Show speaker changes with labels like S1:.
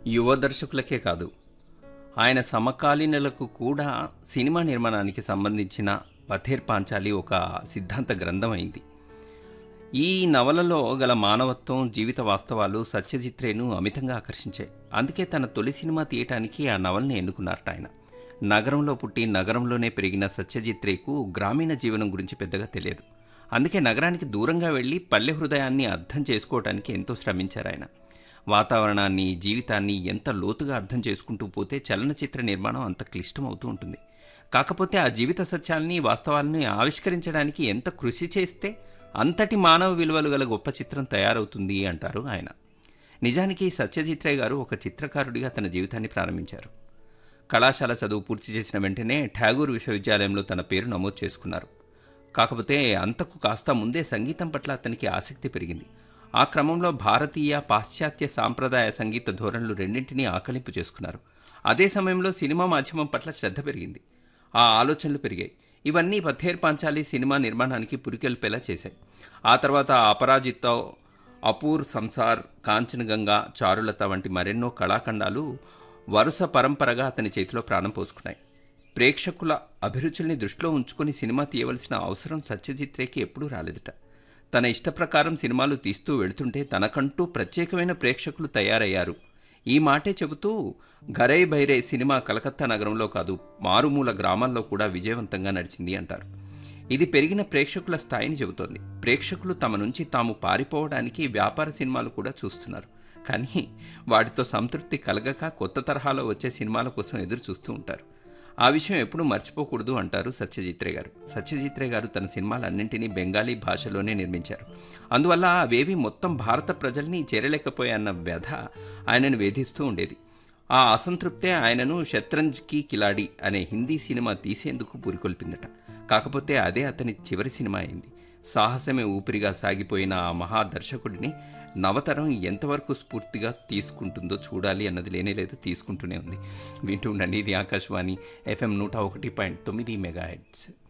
S1: యువ దర్శకులకే కాదు ఆయన సమకాలీనులకు కూడా సినిమా నిర్మాణానికి సంబంధించిన పథేర్ పాంచాలి ఒక సిద్ధాంత గ్రంథం అయింది ఈ నవలలో గల మానవత్వం జీవిత వాస్తవాలు సత్యజిత్రేను అమితంగా ఆకర్షించాయి అందుకే తన తొలి సినిమా తీయటానికి ఆ నవల్ని ఎన్నుకున్నారట ఆయన నగరంలో పుట్టి నగరంలోనే పెరిగిన సత్యజిత్రేకు గ్రామీణ జీవనం గురించి పెద్దగా తెలియదు అందుకే నగరానికి దూరంగా వెళ్ళి పల్లె హృదయాన్ని అర్థం చేసుకోవటానికి ఎంతో శ్రమించారు ఆయన వాతావరణాన్ని జీవితాన్ని ఎంత లోతుగా అర్థం చేసుకుంటూ పోతే చలనచిత్ర నిర్మాణం అంత క్లిష్టమవుతూ ఉంటుంది కాకపోతే ఆ జీవిత సత్యాల్ని వాస్తవాలని ఆవిష్కరించడానికి ఎంత కృషి చేస్తే అంతటి మానవ విలువలు గల గొప్ప చిత్రం తయారవుతుంది అంటారు ఆయన నిజానికి సత్యజిత్రే గారు ఒక చిత్రకారుడిగా తన జీవితాన్ని ప్రారంభించారు కళాశాల చదువు పూర్తి చేసిన వెంటనే ఠాగూర్ విశ్వవిద్యాలయంలో తన పేరు నమోదు చేసుకున్నారు కాకపోతే అంతకు కాస్త ముందే సంగీతం పట్ల అతనికి ఆసక్తి పెరిగింది ఆ క్రమంలో భారతీయ పాశ్చాత్య సాంప్రదాయ సంగీత ధోరణులు రెండింటినీ ఆకలింపు చేసుకున్నారు అదే సమయంలో సినిమా మాధ్యమం పట్ల శ్రద్ధ పెరిగింది ఆ ఆలోచనలు పెరిగాయి ఇవన్నీ పథేర్ పాంచాలి సినిమా నిర్మాణానికి పురికెల్పేలా చేశాయి ఆ తర్వాత అపరాజిత అపూర్ సంసార్ కాంచనగంగా చారులత వంటి మరెన్నో కళాఖండాలు వరుస పరంపరగా అతని చేతిలో ప్రాణం పోసుకున్నాయి ప్రేక్షకుల అభిరుచుల్ని దృష్టిలో ఉంచుకొని సినిమా తీయవలసిన అవసరం సత్యజిత్రేకి ఎప్పుడూ రాలేదట తన ఇష్టప్రకారం సినిమాలు తీస్తూ వెళుతుంటే తనకంటూ ప్రత్యేకమైన ప్రేక్షకులు తయారయ్యారు ఈ మాటే చెబుతూ ఘరై బైరే సినిమా కలకత్తా నగరంలో కాదు మారుమూల గ్రామాల్లో కూడా విజయవంతంగా నడిచింది అంటారు ఇది పెరిగిన ప్రేక్షకుల స్థాయిని చెబుతోంది ప్రేక్షకులు తమ నుంచి తాము పారిపోవడానికి వ్యాపార సినిమాలు కూడా చూస్తున్నారు కానీ వాటితో సంతృప్తి కలగక కొత్త తరహాలో వచ్చే సినిమాల కోసం ఎదురు చూస్తూ ఉంటారు ఆ విషయం ఎప్పుడూ మర్చిపోకూడదు అంటారు సత్యజిత్రే గారు సత్యజిత్రే గారు తన సినిమాలన్నింటినీ బెంగాలీ భాషలోనే నిర్మించారు అందువల్ల అవేవి మొత్తం భారత ప్రజల్ని చేరలేకపోయాన్న వ్యధ ఆయనను వేధిస్తూ ఉండేది ఆ అసంతృప్తే ఆయనను శత్రంజ్ కీ కిలాడి అనే హిందీ సినిమా తీసేందుకు పురికొల్పిందట కాకపోతే అదే అతని చివరి సినిమా అయింది సాహసమే ఊపిరిగా సాగిపోయిన ఆ మహా దర్శకుడిని నవతరం ఎంతవరకు స్ఫూర్తిగా తీసుకుంటుందో చూడాలి అన్నది లేనేలేదు తీసుకుంటూనే ఉంది వింటూ ఉండండి ఇది ఆకాశవాణి ఎఫ్ఎం నూట ఒకటి పాయింట్ తొమ్మిది మెగా హెడ్స్